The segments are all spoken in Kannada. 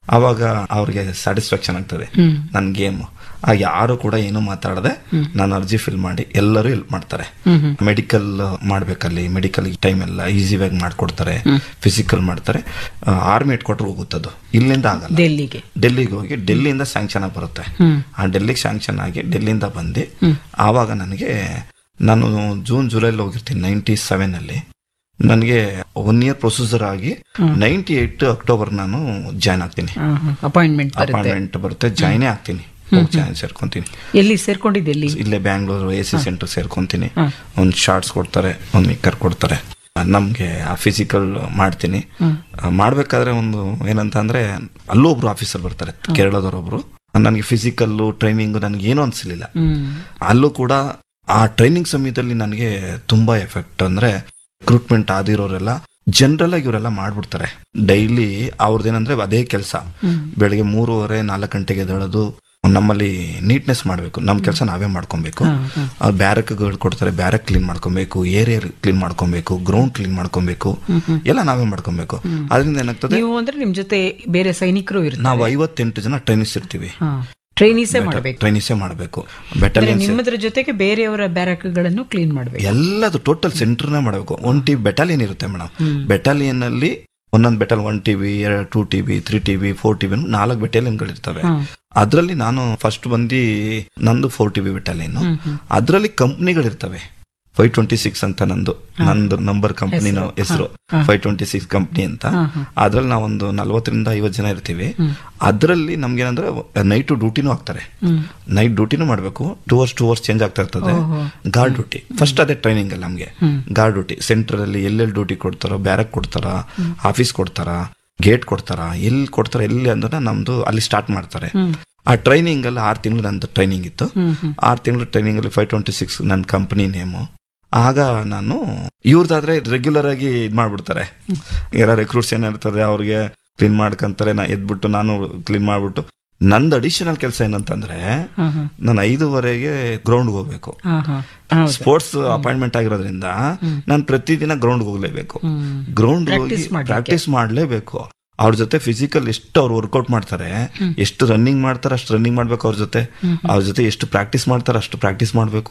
ಅವಾಗ ಅವ್ರಿಗೆ ಸ್ಯಾಟಿಸ್ಫ್ಯಾಕ್ಷನ್ ಆಗ್ತದೆ ನನ್ನ ಗೇಮ್ ಆ ಯಾರು ಕೂಡ ಏನು ಮಾತಾಡದೆ ನಾನು ಅರ್ಜಿ ಫಿಲ್ ಮಾಡಿ ಎಲ್ಲರೂ ಹೆಲ್ಪ್ ಮಾಡ್ತಾರೆ ಮೆಡಿಕಲ್ ಮಾಡ್ಬೇಕಲ್ಲಿ ಮೆಡಿಕಲ್ ಟೈಮ್ ಎಲ್ಲ ಈಸಿಯಾಗಿ ಮಾಡ್ಕೊಡ್ತಾರೆ ಫಿಸಿಕಲ್ ಮಾಡ್ತಾರೆ ಆರ್ಮಿ ಇಟ್ಕೊಟ್ರು ಹೋಗುತ್ತದು ಇಲ್ಲಿಂದ ಆಗಲ್ಲ ಡೆಲ್ಲಿಗೆ ಡೆಲ್ಲಿಗೆ ಹೋಗಿ ಡೆಲ್ಲಿಯಿಂದ ಸ್ಯಾಂಕ್ಷನ್ ಆಗಿ ಬರುತ್ತೆ ಆ ಡೆಲ್ಲಿಗೆ ಸ್ಯಾಂಕ್ಷನ್ ಆಗಿ ಡೆಲ್ಲಿಯಿಂದ ಬಂದು ಆವಾಗ ನನಗೆ ನಾನು ಜೂನ್ ಜುಲೈಲಿ ಹೋಗಿರ್ತೀನಿ ನೈಂಟಿ ಸೆವೆನ್ ಅಲ್ಲಿ ನನಗೆ ಒನ್ ಇಯರ್ ಪ್ರೊಸೀಜರ್ ಆಗಿ ನೈಂಟಿ ಏಟ್ ಅಕ್ಟೋಬರ್ ನಾನು ಜಾಯ್ನ್ ಆಗ್ತೀನಿ ಅಪಾಯಿಂಟ್ಮೆಂಟ್ ಬರುತ್ತೆ ಅಪಾಯಿಂಟ್ಮೆಂಟ್ ಬರುತ್ತೆ ಜಾಯ್ನೇ ಆಗ್ತೀನಿ ಹೋಗಿ ಜಾಯ್ನ್ ಸೇರ್ಕೊಂತೀನಿ ಎಲ್ಲಿ ಸೇರ್ಕೊಂಡಿದ್ದು ಎಲ್ಲಿ ಇಲ್ಲೇ ಬ್ಯಾಂಗ್ಳೂರು ಎ ಸಿ ಸೆಂಟರ್ ಸೇರ್ಕೊಂತೀನಿ ಒಂದ್ ಶಾರ್ಟ್ಸ್ ಕೊಡ್ತಾರೆ ಒಂದ್ ಮಿಕ್ಕರ್ ಕೊಡ್ತಾರೆ ನಮ್ಗೆ ಆ ಫಿಸಿಕಲ್ ಮಾಡ್ತೀನಿ ಆ, ಮಾಡ್ಬೇಕಾದ್ರೆ ಒಂದು ಏನಂತ ಅಂದ್ರೆ ಅಲ್ಲೂ ಒಬ್ರು ಆಫೀಸರ್ ಬರ್ತಾರೆ ಕೇರಳದವರೊಬ್ರು ನನಗೆ ಫಿಸಿಕಲ್ ಟ್ರೈನಿಂಗ್ ನನಗೆ ಏನೂ ಅನ್ಸಲಿಲ್ಲ ಅಲ್ಲೂ ಕೂಡ ಆ ಟ್ರೈನಿಂಗ್ ಸಮಯದಲ್ಲಿ ನನಗೆ ತುಂಬಾ ಎಫೆಕ್ಟ್ ಅಂದ್ರೆ ರಿಕ್ರೂಟ್ಮೆಂಟ್ ಆದಿರೋರೆಲ್ಲ ಜನರಲ್ ಆಗಿ ಇವರೆಲ್ಲ ಮಾಡ್ಬಿಡ್ತಾರೆ ಡೈಲಿ ಅವ್ರದ್ದೇನಂದ್ರೆ ಅದೇ ಕೆಲಸ ಬೆಳಿಗ್ಗೆ ಮೂರುವರೆ ನಾಲ್ಕು ಗಂಟೆಗೆ ಎದ್ದೇಳೋದು ನಮ್ಮಲ್ಲಿ ನೀಟ್ನೆಸ್ ಮಾಡಬೇಕು ನಮ್ಮ ಕೆಲಸ ನಾವೇ ಮಾಡ್ಕೊಬೇಕು ಬ್ಯಾರಕ್ಗಳು ಕೊಡ್ತಾರೆ ಬ್ಯಾರಕ್ ಕ್ಲೀನ್ ಮಾಡ್ಕೊಬೇಕು ಏರಿಯಾ ಕ್ಲೀನ್ ಮಾಡ್ಕೊಬೇಕು ಗ್ರೌಂಡ್ ಕ್ಲೀನ್ ಮಾಡ್ಕೊಬೇಕು ಎಲ್ಲ ನಾವೇ ಮಾಡ್ಕೊಬೇಕು ಅದರಿಂದ ಏನಾಗ್ತದೆ ನೀವು ಅಂದ್ರೆ ನಿಮ್ ಜೊತೆ ಬೇರೆ ಸೈನಿಕರು ಇರ್ತಾರೆ ನಾವು ಐವತ್ತೆಂಟು ಜನ ಟ್ರೈನಿಸ್ ಇರ್ತೀವಿ ಟ್ರೈನೀಸೇ ಮಾಡ್ಬೇಕು ಟ್ರೈನಿಸೇ ಮಾಡಬೇಕು ಅಂದ್ರೆ ಬೆಟಾಲಿಯನ್ ನಿಮ್ಮದ್ರ ಜೊತೆಗೆ ಬೇರೆಯವರ ಬ್ಯಾರಕ್ಗಳನ್ನು ಕ್ಲೀನ್ ಮಾಡ್ಬೇಕು ಎಲ್ಲದು ಟೋಟಲ್ ಸೆಂಟರ್ನೇ ಮಾಡಬೇಕು ಒನ್ ಟಿ ಬೆಟಾಲಿಯನ್ ಇರುತ್ತೆ ಮೇಡಮ್ ಬೆಟಾಲಿಯನ್ ಅಲ್ಲಿ ಒಂದೊಂದು battalion one TV two TV three TV four TV ನಾಲ್ಕು ಬೆಟಾಲಿಯನ್ಗಳು ಇರ್ತವೆ ಅದ್ರಲ್ಲಿ ನಾನು ಫಸ್ಟ್ ಬಂದು ನಂದು ಫೋರ್ ಟಿವಿ ಬೆಟಾಲಿಯನ್ ಅದ್ರಲ್ಲಿ ಕಂಪ್ನಿಗಳಿರ್ತವೆ ಫೈವ್ ಟ್ವೆಂಟಿ ಸಿಕ್ಸ್ ಅಂತ ನಂದು ನಂದು ನಂಬರ್ ಕಂಪ್ನಿನ ಹೆಸರು ಫೈವ್ ಟ್ವೆಂಟಿ ಸಿಕ್ಸ್ ಕಂಪ್ನಿ ಅಂತ ಅದ್ರಲ್ಲಿ ನಾವೊಂದು ನಲ್ವತ್ತರಿಂದ ಐವತ್ತು ಜನ ಇರ್ತೀವಿ ಅದ್ರಲ್ಲಿ ನಮ್ಗೇನಂದ್ರೆ ನೈಟ್ ಡ್ಯೂಟಿನೂ ಹಾಕ್ತಾರೆ ನೈಟ್ ಡ್ಯೂಟಿನೂ ಮಾಡಬೇಕು two hours two hours change ಆಗ್ತಾ ಇರ್ತದೆ ಗಾರ್ಡ್ ಡ್ಯೂಟಿ ಫಸ್ಟ್ ಅದೇ ಟ್ರೈನಿಂಗ್ ಅಲ್ಲಿ ನಮ್ಗೆ ಗಾರ್ಡ್ ಡ್ಯೂಟಿ ಸೆಂಟರ್ ಅಲ್ಲಿ ಎಲ್ಲೆಲ್ಲಿ ಡ್ಯೂಟಿ ಕೊಡ್ತಾರೋ ಬ್ಯಾರಕ್ ಕೊಡ್ತಾರ ಆಫೀಸ್ ಕೊಡ್ತಾರ ಗೇಟ್ ಕೊಡ್ತಾರ ಎಲ್ಲಿ ಕೊಡ್ತಾರ ಎಲ್ಲಿ ಅಂದ್ರೆ ನಮ್ದು ಅಲ್ಲಿ ಸ್ಟಾರ್ಟ್ ಮಾಡ್ತಾರೆ ಆ ಟ್ರೈನಿಂಗ್ ಅಲ್ಲಿ ಆರು ತಿಂಗಳು ನಂದು ಟ್ರೈನಿಂಗ್ ಇತ್ತು ಆರು ತಿಂಗಳು ಟ್ರೈನಿಂಗ್ ಅಲ್ಲಿ ಫೈವ್ ಟ್ವೆಂಟಿ ಸಿಕ್ಸ್ ನನ್ನ ಕಂಪನಿ ನೇಮು ಆಗ ನಾನು ಇವ್ರದಾದ್ರೆ ರೆಗ್ಯುಲರ್ ಆಗಿ ಇದ್ ಮಾಡ್ಬಿಡ್ತಾರೆ ಯಾರ ರೆಕ್ರೂಟ್ಸ್ ಏನಿರ್ತದೆ ಅವ್ರಿಗೆ ಕ್ಲೀನ್ ಮಾಡ್ಕೊಂತಾರೆ ನಾ ಎದ್ಬಿಟ್ಟು ನಾನು ಕ್ಲೀನ್ ಮಾಡ್ಬಿಟ್ಟು ನಂದು ಅಡಿಷನಲ್ ಕೆಲಸ ಏನಂತಂದ್ರೆ ನಾನು ಐದುವರೆಗೆ ಗ್ರೌಂಡ್ ಹೋಗ್ಬೇಕು ಸ್ಪೋರ್ಟ್ಸ್ ಅಪಾಯಿಂಟ್ಮೆಂಟ್ ಆಗಿರೋದ್ರಿಂದ ನಾನು ಪ್ರತಿದಿನ ಗ್ರೌಂಡ್ ಹೋಗ್ಲೇಬೇಕು ಗ್ರೌಂಡ್ ಹೋಗಿ ಪ್ರಾಕ್ಟೀಸ್ ಮಾಡ್ಲೇಬೇಕು ಅವ್ರ ಜೊತೆ ಫಿಸಿಕಲ್ ಎಷ್ಟು ಅವ್ರು ವರ್ಕೌಟ್ ಮಾಡ್ತಾರೆ ಎಷ್ಟು ರನ್ನಿಂಗ್ ಮಾಡ್ತಾರೆ ಅಷ್ಟು ರನ್ನಿಂಗ್ ಮಾಡ್ಬೇಕು ಅವ್ರ ಜೊತೆ ಅವ್ರ ಜೊತೆ ಎಷ್ಟು ಪ್ರಾಕ್ಟೀಸ್ ಮಾಡ್ತಾರೆ ಅಷ್ಟು ಪ್ರಾಕ್ಟೀಸ್ ಮಾಡ್ಬೇಕು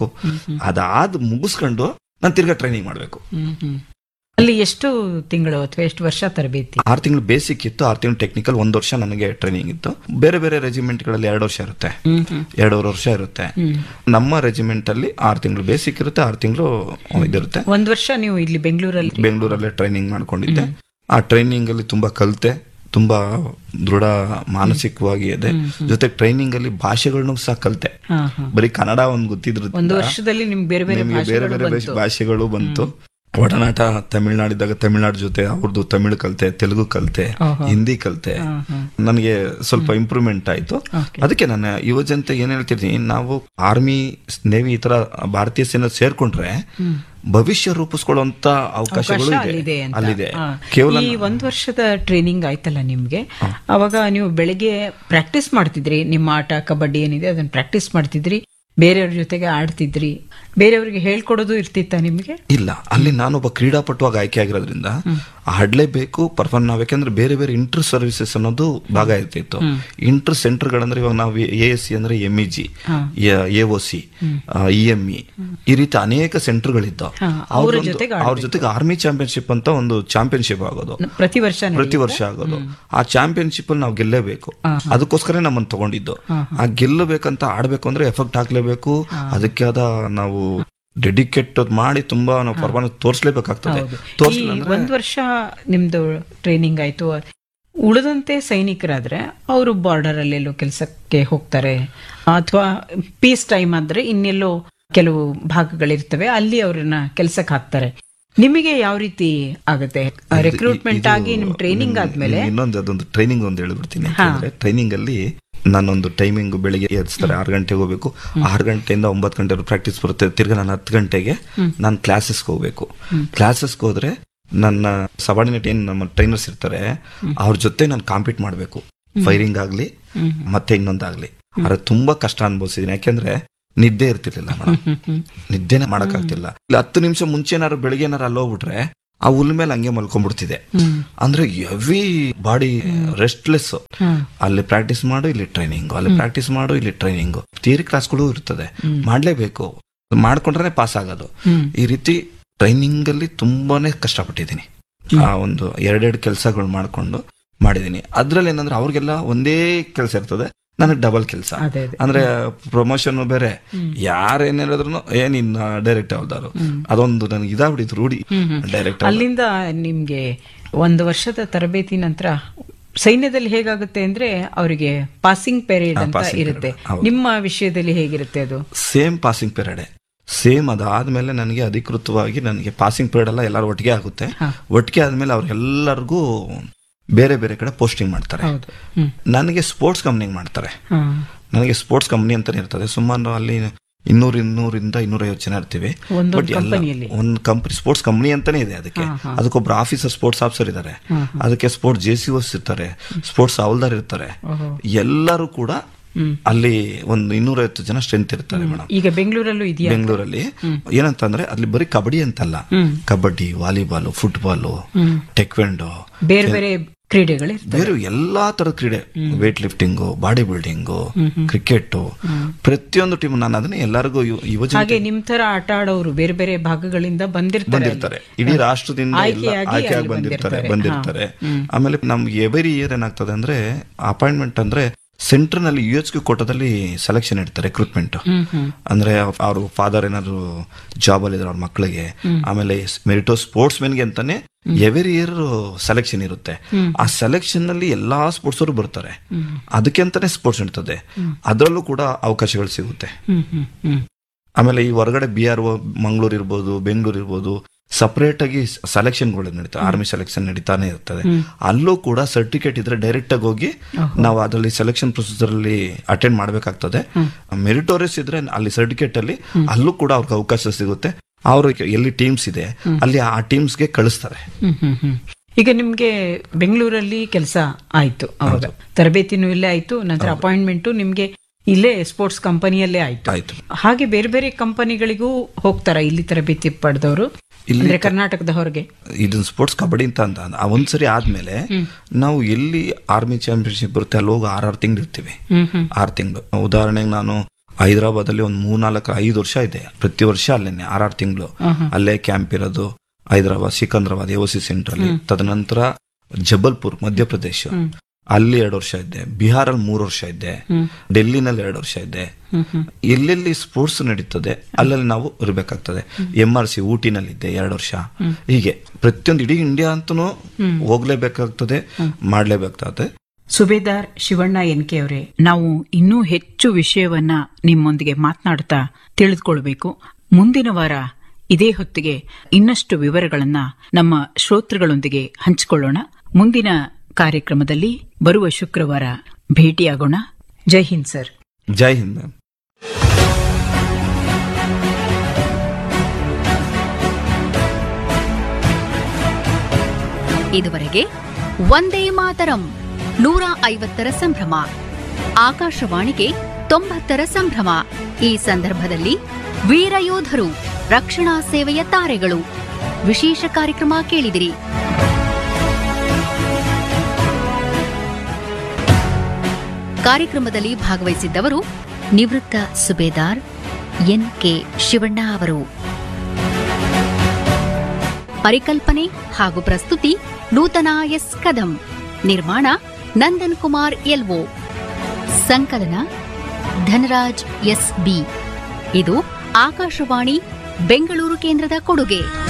ಅದಾದ್ ಮುಗಿಸ್ಕೊಂಡು ನಾನು ತಿರ್ಗಾ ಟ್ರೈನಿಂಗ್ ಮಾಡ್ಬೇಕು ಅಲ್ಲಿ ಎಷ್ಟು ತಿಂಗಳು ಅಥವಾ ಎಷ್ಟು ವರ್ಷ ತರಬೇತಿ ಆರು ತಿಂಗಳು ಬೇಸಿಕ್ ಇತ್ತು ಆರು ತಿಂಗಳು ಟೆಕ್ನಿಕಲ್ ಒಂದ್ ವರ್ಷ ನನಗೆ ಟ್ರೈನಿಂಗ್ ಇತ್ತು ಬೇರೆ ಬೇರೆ ರೆಜಿಮೆಂಟ್ ಗಳಲ್ಲಿ ಎರಡು ವರ್ಷ ಇರುತ್ತೆ ಎರಡೂವರೆ ವರ್ಷ ಇರುತ್ತೆ ನಮ್ಮ ರೆಜಿಮೆಂಟ್ ಅಲ್ಲಿ ಆರು ತಿಂಗಳು ಬೇಸಿಕ್ ಇರುತ್ತೆ ಆರು ತಿಂಗಳು ಇದಿರುತ್ತೆ ಒಂದ್ ವರ್ಷ ನೀವು ಇಲ್ಲಿ ಬೆಂಗಳೂರಲ್ಲಿ ಬೆಂಗಳೂರಲ್ಲೇ ಟ್ರೈನಿಂಗ್ ಮಾಡ್ಕೊಂಡಿದ್ದೆ ಆ ಟ್ರೈನಿಂಗ್ ಅಲ್ಲಿ ತುಂಬಾ ಕಲಿತೆ ತುಂಬಾ ದೃಢ ಮಾನಸಿಕವಾಗಿ ಇದೆ ಜೊತೆ ಟ್ರೈನಿಂಗ್ ಅಲ್ಲಿ ಭಾಷೆಗಳನ್ನು ಸಹ ಕಲಿತೆ ಹಾ, ಹಾ. ಬರೀ ಕನ್ನಡ ಒಂದ್ ಗೊತ್ತಿದ್ರು ಒಂದು ವರ್ಷದಲ್ಲಿ ನಿಮ್ಗೆ ಬೇರೆ ಬೇರೆ ನಿಮಗೆ ಬೇರೆ ಭಾಷೆಗಳು ಬೇರೆ ಬಂತು. ಭಾಷೆಗಳು ಬಂತು ಒಡನಾಟ ತಮಿಳ್ನಾಡಿದ್ದಾಗ ತಮಿಳ್ನಾಡು ಜೊತೆ ಅವ್ರದ್ದು ತಮಿಳು ಕಲಿತೆ ತೆಲುಗು ಕಲಿತೆ ಹಿಂದಿ ಕಲಿತೆ ನನಗೆ ಸ್ವಲ್ಪ ಇಂಪ್ರೂವ್ಮೆಂಟ್ ಆಯ್ತು ಅದಕ್ಕೆ ನಾನು ಯುವ ಜನತೆ ಏನ್ ಹೇಳ್ತಿರ್ತೀನಿ ನಾವು ಆರ್ಮಿ ನೇವಿ ಈ ತರ ಭಾರತೀಯ ಸೇನೆ ಸೇರ್ಕೊಂಡ್ರೆ ಭವಿಷ್ಯ ರೂಪಿಸ್ಕೊಳ್ಳುವಂತ ಅವಕಾಶಗಳು ಅವಕಾಶ ಅಲ್ಲಿದೆ ಇದೆ ಅಂತ. ಅಲ್ಲಿದೆ ಹಾ. ಕೇವಲ ಈ ಒಂದ್ ವರ್ಷದ ಟ್ರೈನಿಂಗ್ ಆಯ್ತಲ್ಲ ನಿಮ್ಗೆ ಅವಾಗ ನೀವು ಬೆಳಿಗ್ಗೆ ಪ್ರಾಕ್ಟೀಸ್ ಮಾಡ್ತಿದ್ರಿ ನಿಮ್ಮ ಆಟ ಕಬಡ್ಡಿ ಏನಿದೆ ಅದನ್ನ ಪ್ರಾಕ್ಟೀಸ್ ಮಾಡ್ತಿದ್ರಿ ಬೇರೆಯವ್ರ ಜೊತೆಗೆ ಆಡ್ತಿದ್ರಿ ಬೇರೆಯವ್ರಿಗೆ ಹೇಳ್ಕೊಡೋದು ಇರ್ತಿತ್ತ ನಿಮ್ಗೆ ಇಲ್ಲ ಅಲ್ಲಿ ನಾನೊಬ್ಬ ಕ್ರೀಡಾಪಟುವಾಗಿ ಆಯ್ಕೆ ಆಗಿರೋದ್ರಿಂದ ಆಡ್ಲೇಬೇಕು ಪರ್ಫಾರ್ಮ್ ನಾವ್ ಯಾಕಂದ್ರೆ ಬೇರೆ ಬೇರೆ ಇಂಟರ್ ಸರ್ವಿಸಸ್ ಅನ್ನೋದು ಭಾಗ ಇರ್ತಿತ್ತು ಇಂಟರ್ ಸೆಂಟರ್ ಗಳಂದ್ರೆ ಇವಾಗ ನಾವು ಎ ಎಸ್ ಸಿ ಅಂದ್ರೆ M E G A O C E M E ಈ ರೀತಿ ಅನೇಕ ಸೆಂಟರ್ ಗಳಿದ್ದಾವ ಹಾ, ಅವ್ರ ಜೊತೆಗೆ ಅವ್ರ ಜೊತೆಗೆ ಆರ್ಮಿ ಚಾಂಪಿಯನ್ಶಿಪ್ ಅಂತ ಒಂದು ಚಾಂಪಿಯನ್ಶಿಪ್ ಆಗೋದು ಪ್ರತಿ ವರ್ಷ ಪ್ರತಿ ವರ್ಷ ಆಗೋದು ಆ ಚಾಂಪಿಯನ್ಶಿಪ್ ಅಲ್ಲಿ ನಾವು ಗೆಲ್ಲೇಬೇಕು ಅದಕ್ಕೋಸ್ಕರ ನಮ್ಮನ್ನ ತಗೊಂಡಿದ್ದು ಆ ಗೆಲ್ಲಬೇಕಂತ ಆಡ್ಬೇಕು ಅಂದ್ರೆ ಎಫೆಕ್ಟ್ ಹಾಕ್ಲೇಬೇಕು ಅದಕ್ಕೆ ಆದ ನಾವು ಡೆಡಿಕೇಟ್ ಮಾಡಿ ತುಂಬಾ ನಾವು ಪರ್ಫಾರ್ಮೆನ್ಸ್ ತೋರಿಸ್ಲೇಬೇಕಾಗ್ತದೆ ಈ ತೋರಿಸ್ಲಿಲ್ಲ ಅಂದ್ರೆ ಒಂದ್ ವರ್ಷ ನಿಮ್ದು ಟ್ರೈನಿಂಗ್ ಆಯ್ತು ಉಳಿದಂತೆ ಸೈನಿಕರಾದ್ರೆ ಅವರು ಬಾರ್ಡರ್ ಅಲ್ಲೆಲ್ಲೋ ಕೆಲಸಕ್ಕೆ ಹೋಗ್ತಾರೆ ಅಥವಾ ಪೀಸ್ ಟೈಮ್ ಆದ್ರೆ ಇನ್ನೆಲ್ಲೋ ಕೆಲವು ಭಾಗಗಳಿರ್ತವೆ ಅಲ್ಲಿ ಅವ್ರನ್ನ ಕೆಲ್ಸಕ್ಕೆ ಹಾಕ್ತಾರೆ ನಿಮಗೆ ಯಾವ ರೀತಿ ಆಗುತ್ತೆ ರಿಕ್ರೂಟ್ಮೆಂಟ್ ಇದು ಆಗಿ ನಿಮ್ ಟ್ರೈನಿಂಗ್ ನಿಮ್- ಆದ್ಮೇಲೆ ನಿಮ್ ಇನ್ನೊಂದು ಅದೊಂದು ಟ್ರೈನಿಂಗ್ ಒಂದು ಹೇಳ್ಬಿಡ್ತೀನಿ ಯಾಕಂದ್ರೆ ಟ್ರೈನಿಂಗ್ ಅಲ್ಲಿ ನಾನೊಂದು ಟೈಮಿಂಗ್ ಬೆಳಿಗ್ಗೆ ಎದ್ಸ್ತಾರೆ ಆರು ಗಂಟೆಗೆ ಹೋಗ್ಬೇಕು ಆರು ಗಂಟೆಯಿಂದ ಒಂಬತ್ತು ಗಂಟೆ ಪ್ರಾಕ್ಟೀಸ್ ಬರುತ್ತೆ ತಿರ್ಗಾ ನಾನು ಹತ್ತು ಗಂಟೆಗೆ ನಾನು ಕ್ಲಾಸಸ್ಗೆ ಹೋಗ್ಬೇಕು ಕ್ಲಾಸಸ್ಗೆ ಹೋದ್ರೆ ನನ್ನ ಸಬಾರ್ಡಿನೇಟ್ ಏನ್ ನಮ್ಮ ಟ್ರೈನರ್ಸ್ ಇರ್ತಾರೆ ಅವ್ರ ಜೊತೆ ನಾನು ಕಾಂಪೀಟ್ ಮಾಡಬೇಕು ಫೈರಿಂಗ್ ಆಗ್ಲಿ ಮತ್ತೆ ಇನ್ನೊಂದಾಗ್ಲಿ ಆದ್ರೆ ತುಂಬಾ ಕಷ್ಟ ಅನ್ಭವಿಸಿದೀನಿ ಯಾಕೆಂದ್ರೆ ನಿದ್ದೆ ಇರ್ತಿರ್ಲಿಲ್ಲ ಮೇಡಮ್ ನಿದ್ದೆನೆ ಮಾಡಕ್ಕಾಗ್ತಿಲ್ಲ ಇಲ್ಲ ಹತ್ತು ನಿಮಿಷ ಮುಂಚೆ ಏನಾರು ಬೆಳಿಗ್ಗೆ ಏನಾರು ಅಲ್ಲಿ ಹೋಗ್ಬಿಟ್ರೆ ಆ ಹುಲ್ ಮೇಲೆ ಹಂಗೆ ಮಲ್ಕೊಂಡ್ಬಿಡ್ತಿದೆ ಅಂದ್ರೆ ಹೆವಿ ಬಾಡಿ ರೆಸ್ಟ್ಲೆಸ್ ಅಲ್ಲಿ ಪ್ರಾಕ್ಟೀಸ್ ಮಾಡು ಇಲ್ಲಿ ಟ್ರೈನಿಂಗ್ ಅಲ್ಲಿ ಪ್ರಾಕ್ಟೀಸ್ ಮಾಡು ಇಲ್ಲಿ ಟ್ರೈನಿಂಗ್ ಥಿಯರಿ ಕ್ಲಾಸ್ಗಳು ಇರ್ತದೆ ಮಾಡ್ಲೇಬೇಕು ಮಾಡ್ಕೊಂಡ್ರೆ ಪಾಸ್ ಆಗೋದು ಈ ರೀತಿ ಟ್ರೈನಿಂಗ್ ಅಲ್ಲಿ ತುಂಬಾನೇ ಕಷ್ಟಪಟ್ಟಿದ್ದೀನಿ ಆ ಒಂದು ಎರಡೆರಡು ಕೆಲಸಗಳು ಮಾಡ್ಕೊಂಡು ಮಾಡಿದೀನಿ ಅದ್ರಲ್ಲಿ ಏನಂದ್ರೆ ಅವ್ರಿಗೆಲ್ಲ ಒಂದೇ ಕೆಲಸ ಇರ್ತದೆ ನನಗೆ ಡಬಲ್ ಕೆಲಸ ಅದೇ ಅದೇ ಅಂದ್ರೆ ಪ್ರಮೋಷನ್ ಬೇರೆ ಯಾರೇನ್ ಹೇಳಿದ್ರು ಏನ್ ಇನ್ನ ಡೈರೆಕ್ಟ್ ಯಾವ್ದಾರು ಅದೊಂದು ನನಗೆ ಇದಾಗ್ಬಿಟ್ಟಿತ್ತು ರೂಢಿ ಡೈರೆಕ್ಟ್ ಅಲ್ಲಿಂದ ನಿಮ್ಗೆ ಒಂದು ವರ್ಷದ ತರಬೇತಿ ನಂತರ ಸೈನ್ಯದಲ್ಲಿ ಹೇಗಾಗುತ್ತೆ ಅಂದ್ರೆ ಅವರಿಗೆ ಪಾಸಿಂಗ್ ಪೀರಿಯಡ್ ಅಂತ passing ಇರುತ್ತೆ period, ಹೌದು. ನಿಮ್ಮ ವಿಷಯದಲ್ಲಿ ಹೇಗಿರುತ್ತೆ ಅದು ಸೇಮ್ ಪಾಸಿಂಗ್ ಪೀರಿಯಡ್ ಸೇಮ್ ಅದಾದ್ಮೇಲೆ ನನಗೆ ಅಧಿಕೃತವಾಗಿ ನನಗೆ ಪಾಸಿಂಗ್ ಪೀರಿಯಡ್ ಎಲ್ಲ ಎಲ್ಲರೂ ಒಟ್ಟಿಗೆ ಆಗುತ್ತೆ ಹಾ. ಒಟ್ಟಿಗೆ ಆದ್ಮೇಲೆ ಅವ್ರಿಗೆಲ್ಲರಿಗೂ ಬೇರೆ ಬೇರೆ ಕಡೆ ಪೋಸ್ಟಿಂಗ್ ಮಾಡ್ತಾರೆ ಹೌದು ಹ್ಮ್ ನನಗೆ ಸ್ಪೋರ್ಟ್ಸ್ ಕಂಪ್ನಿಗೆ ಮಾಡ್ತಾರೆ ಹಾ. ನನಗೆ ಸ್ಪೋರ್ಟ್ಸ್ ಕಂಪ್ನಿ ಅಂತಾನೆ ಇರ್ತದೆ ಸುಮಾರು ಅಲ್ಲಿ ಇನ್ನೂರ ಇನ್ನೂರಿಂದ ಇನ್ನೂರೈವತ್ತು ಜನ ಇರ್ತೀವಿ ಒಂದೊಂದು ಬಟ್ ಎಲ್ಲ ಕಂಪನಿಯಲ್ಲಿ ಒಂದು ಕಂಪನಿ ಸ್ಪೋರ್ಟ್ಸ್ ಕಂಪನಿ ಅಂತಾನೆ ಇದೆ ಅದಕ್ಕೆ ಹಾ, ಹಾ. ಅದಕ್ಕೊಬ್ರು ಆಫೀಸರ್ ಸ್ಪೋರ್ಟ್ಸ್ ಆಫೀಸರ್ ಇದ್ದಾರೆ ಅದಕ್ಕೆ ಸ್ಪೋರ್ಟ್ಸ್ ಜೆ ಸಿ ಓಸ್ ಇರ್ತಾರೆ ಸ್ಪೋರ್ಟ್ಸ್ ಹವಲ್ದಾರ್ ಇರ್ತಾರೆ ಓಹೋ. ಎಲ್ಲರೂ ಕೂಡ ಹ್ಮ್. ಅಲ್ಲಿ ಒಂದು ಇನ್ನೂರೈವತ್ತು ಜನ ಸ್ಟ್ರೆಂತ್ ಇರ್ತಾರೆ ಮೇಡಮ್ ಈಗ ಬೆಂಗಳೂರಲ್ಲೂ ಇದೆಯಾ ಬೆಂಗಳೂರಲ್ಲಿ ಏನಂತಂದ್ರೆ ಅಲ್ಲಿ ಬರೀ ಕಬಡ್ಡಿ ಅಂತಲ್ಲ ಹ್ಮ್. ಕಬಡ್ಡಿ ವಾಲಿಬಾಲ್ ಫುಟ್ಬಾಲ್ ಹ್ಮ್. ಟೆಕ್ವೆಂಡೋ ಬೇರೆ ಬೇರೆ ಕ್ರೀಡೆಗಳಿರ್ತವೆ ಬೇರೆ ಎಲ್ಲಾ ತರದ ಕ್ರೀಡೆ weight lifting body building cricket ಪ್ರತಿಯೊಂದು ಟೀಮ್ ನಾನು ಅದನ್ನ ಎಲ್ಲರಿಗೂ ಯುವಜನ ಹಾಗೆ ನಿಮ್ ತರ ಆಟ ಆಡೋರು ಬೇರೆ ಬೇರೆ ಭಾಗಗಳಿಂದ ಬಂದಿರ್ತಾರೆ ಬಂದಿರ್ತಾರೆ ಇಡೀ ರಾಷ್ಟ್ರದಿಂದ ಎಲ್ಲ ಆಯ್ಕೆಯಾಗಿ ಆಯ್ಕೆಯಾಗಿ ಅಲ್ಲಿ ಬಂದಿರ್ತಾರೆ ಬಂದಿರ್ತಾರೆ. ಬಂದಿರ್ತಾರೆ ಆಮೇಲೆ ನಮ್ಗೆ ಎವರಿ ಇಯರ್ ಏನಾಗ್ತದೆ ಅಂದ್ರೆ ಅಪಾಯಿಂಟ್ಮೆಂಟ್ ಅಂದ್ರೆ ಸೆಂಟರ್ ನಲ್ಲಿ ಯು ಎಚ್ ಕ್ಯೂ ಕೋಟದಲ್ಲಿ ಸೆಲೆಕ್ಷನ್ ಇಡ್ತಾರೆ ರಿಕ್ರೂಟ್ಮೆಂಟ್ ಹ್ಮ್ ಹ್ಮ್ ಅಂದ್ರೆ ಅವ್ರ ಫಾದರ್ ಏನಾದ್ರು ಜಾಬ್ ಅಲ್ಲಿ ಇದ್ರೆ ಅವ್ರ ಮಕ್ಕಳಿಗೆ ಆಮೇಲೆ ಮೆರಿಟೋ ಸ್ಪೋರ್ಟ್ಸ್ ಮೆನ್ಗೆ ಅಂತಾನೆ ಎವರಿ ಇಯರ್ ಸೆಲೆಕ್ಷನ್ ಇರುತ್ತೆ ಆ ಸೆಲೆಕ್ಷನ್ ನಲ್ಲಿ ಎಲ್ಲಾ ಸ್ಪೋರ್ಟ್ಸ್ ಅವರು ಬರ್ತಾರೆ ಅದಕ್ಕೆ ಅಂತಾನೆ ಸ್ಪೋರ್ಟ್ಸ್ ಇರ್ತದೆ ಅದರಲ್ಲೂ ಕೂಡ ಅವಕಾಶಗಳು ಸಿಗುತ್ತೆ ಹ್ಮ್ ಹ್ಮ್ ಹ್ಮ್ ಆಮೇಲೆ ಈ ಹೊರಗಡೆ ಬಿ ಆರ್ ಮಂಗಳೂರು ಇರ್ಬೋದು ಬೆಂಗಳೂರು ಇರ್ಬೋದು ಸಪರೇಟ್ ಆಗಿ ಸೆಲೆಕ್ಷನ್ಗಳು ನಡೀತವೆ ಆರ್ಮಿ ಸೆಲೆಕ್ಷನ್ ನಡೀತಾನೆ ಇರ್ತದೆ ಅಲ್ಲೂ ಕೂಡ ಸರ್ಟಿಫಿಕೇಟ್ ಇದ್ರೆ ಡೈರೆಕ್ಟ್ ಆಗಿ ಹೋಗಿ ನಾವು ಅದರಲ್ಲಿ ಸೆಲೆಕ್ಷನ್ ಪ್ರೊಸೀಜರ್ ಅಲ್ಲಿ ಅಟೆಂಡ್ ಮಾಡಬೇಕಾಗ್ತದೆ ಮೆರಿಟೋರಿಯಸ್ ಇದ್ರೆ ಅಲ್ಲಿ ಸರ್ಟಿಫಿಕೇಟ್ ಅಲ್ಲಿ ಅಲ್ಲೂ ಕೂಡ ಅವ್ರಿಗೆ ಅವಕಾಶ ಸಿಗುತ್ತೆ ಅವರು ಎಲ್ಲಿ ಟೀಮ್ಸ್ ಇದೆ ಅಲ್ಲಿ ಆ ಟೀಮ್ಸ್ಗೆ ಕಳಿಸ್ತಾರೆ ಹ್ಮ್ ಹ್ಮ್ ಹ್ಮ್ ಈಗ ನಿಮ್ಗೆ ಬೆಂಗಳೂರಲ್ಲಿ ಕೆಲಸ ಆಯ್ತು ಅವಾಗ ತರಬೇತಿನೂ ಇಲ್ಲೇ ಆಯ್ತು ನಂತರ ಅಪಾಯಿಂಟ್ಮೆಂಟು ನಿಮ್ಗೆ ಇಲ್ಲೇ ಸ್ಪೋರ್ಟ್ಸ್ ಕಂಪನಿಯಲ್ಲೇ ಆಯ್ತು ಆಯ್ತು ಹಾಗೆ ಬೇರೆ ಬೇರೆ ಕಂಪನಿಗಳಿಗೂ ಹೋಗ್ತಾರ ಇಲ್ಲಿ ತರಬೇತಿ ಪಡೆದವರು ಅಂದ್ರೆ ಕರ್ನಾಟಕದ ಹೊರಗೆ ಇದನ್ನ ಸ್ಪೋರ್ಟ್ಸ್ ಕಬಡ್ಡಿ ಅಂತ ಅಂತ ಆ ಒಂದ್ಸರಿ ಆದ್ಮೇಲೆ ನಾವು ಎಲ್ಲಿ ಆರ್ಮಿ ಚಾಂಪಿಯನ್ಶಿಪ್ ಬರುತ್ತೆ ಅಲ್ಲಿ ಹೋಗಿ ಆರ್ ಆರು ತಿಂಗಳು ಇರ್ತೀವಿ ಹ್ಮ್ ಹ್ಮ್ ಆರು ತಿಂಗಳು ಉದಾಹರಣೆಗೆ ನಾನು ಹೈದರಾಬಾದ್ ಅಲ್ಲಿ ಒಂದು ಮೂರ್ನಾಲ್ಕು ಐದು ವರ್ಷ ಇದೆ ಪ್ರತಿ ವರ್ಷ ಅಲ್ಲೇನೆ ಆರಾರು ತಿಂಗಳು ಅಲ್ಲೇ ಕ್ಯಾಂಪ್ ಇರೋದು ಹೈದರಾಬಾದ್ ಸಿಕಂದ್ರಾಬಾದ್ ಎಒಸಿ ಸೆಂಟರ್ ಅಲ್ಲಿ ತದನಂತರ ಜಬಲ್ಪುರ್ ಮಧ್ಯಪ್ರದೇಶ ಅಲ್ಲಿ ಎರಡು ವರ್ಷ ಇದ್ದೆ ಬಿಹಾರಲ್ಲಿ ಮೂರು ವರ್ಷ ಇದ್ದೆ ಡೆಲ್ಲಿನಲ್ಲಿ ಎರಡು ವರ್ಷ ಇದ್ದೆ ಎಲ್ಲೆಲ್ಲಿ ಸ್ಪೋರ್ಟ್ಸ್ ನಡೀತದೆ ಅಲ್ಲಲ್ಲಿ ನಾವು ಇರಬೇಕಾಗ್ತದೆ ಎಂ ಆರ್ ಸಿ ಊಟಿನಲ್ಲಿ ಇದ್ದೆ ಎರಡು ವರ್ಷ ಹೀಗೆ ಪ್ರತಿಯೊಂದು ಇಡೀ ಇಂಡಿಯಾ ಅಂತನೂ ಹೋಗ್ಲೇಬೇಕಾಗ್ತದೆ ಮಾಡ್ಲೇಬೇಕಾಗ್ತದೆ ಸುಬೇದಾರ್ ಶಿವಣ್ಣ ಎನ್ ಕೆ ಅವರೇ ನಾವು ಇನ್ನೂ ಹೆಚ್ಚು ವಿಷಯವನ್ನ ನಿಮ್ಮೊಂದಿಗೆ ಮಾತನಾಡ್ತಾ ತಿಳಿದುಕೊಳ್ಬೇಕು ಮುಂದಿನ ವಾರ ಇದೇ ಹೊತ್ತಿಗೆ ಇನ್ನಷ್ಟು ವಿವರಗಳನ್ನ ನಮ್ಮ ಶ್ರೋತೃಗಳೊಂದಿಗೆ ಹಂಚಿಕೊಳ್ಳೋಣ ಮುಂದಿನ ಕಾರ್ಯಕ್ರಮದಲ್ಲಿ ಬರುವ ಶುಕ್ರವಾರ ಭೇಟಿಯಾಗೋಣ ಜೈ ಹಿಂದ್ ಸರ್ ಜೈ ಹಿಂದ್ ಮ್ಯಾಮ್ ಇದುವರೆಗೆ ಒಂದೇ ಮಾತರಂ ನೂರ ಐವತ್ತರ ಸಂಭ್ರಮ ಆಕಾಶವಾಣಿಗೆ ತೊಂಬತ್ತರ ಸಂಭ್ರಮ ಈ ಸಂದರ್ಭದಲ್ಲಿ ವೀರಯೋಧರು ರಕ್ಷಣಾ ಸೇವೆಯ ತಾರೆಗಳು ವಿಶೇಷ ಕಾರ್ಯಕ್ರಮ ಕೇಳಿದಿರಿ ಕಾರ್ಯಕ್ರಮದಲ್ಲಿ ಭಾಗವಹಿಸಿದ್ದವರು ನಿವೃತ್ತ ಸುಬೇದಾರ್ ಎನ್ ಕೆ ಶಿವಣ್ಣ ಅವರು ಪರಿಕಲ್ಪನೆ ಹಾಗೂ ಪ್ರಸ್ತುತಿ ನೂತನ ಎಸ್ ಕದಂ ನಿರ್ಮಾಣ ನಂದನ್ ಕುಮಾರ್ ಎಲ್ಒ ಸಂಕಲನ ಧನರಾಜ್ ಎಸ್ ಬಿ ಇದು ಆಕಾಶವಾಣಿ ಬೆಂಗಳೂರು ಕೇಂದ್ರದ ಕೊಡುಗೆ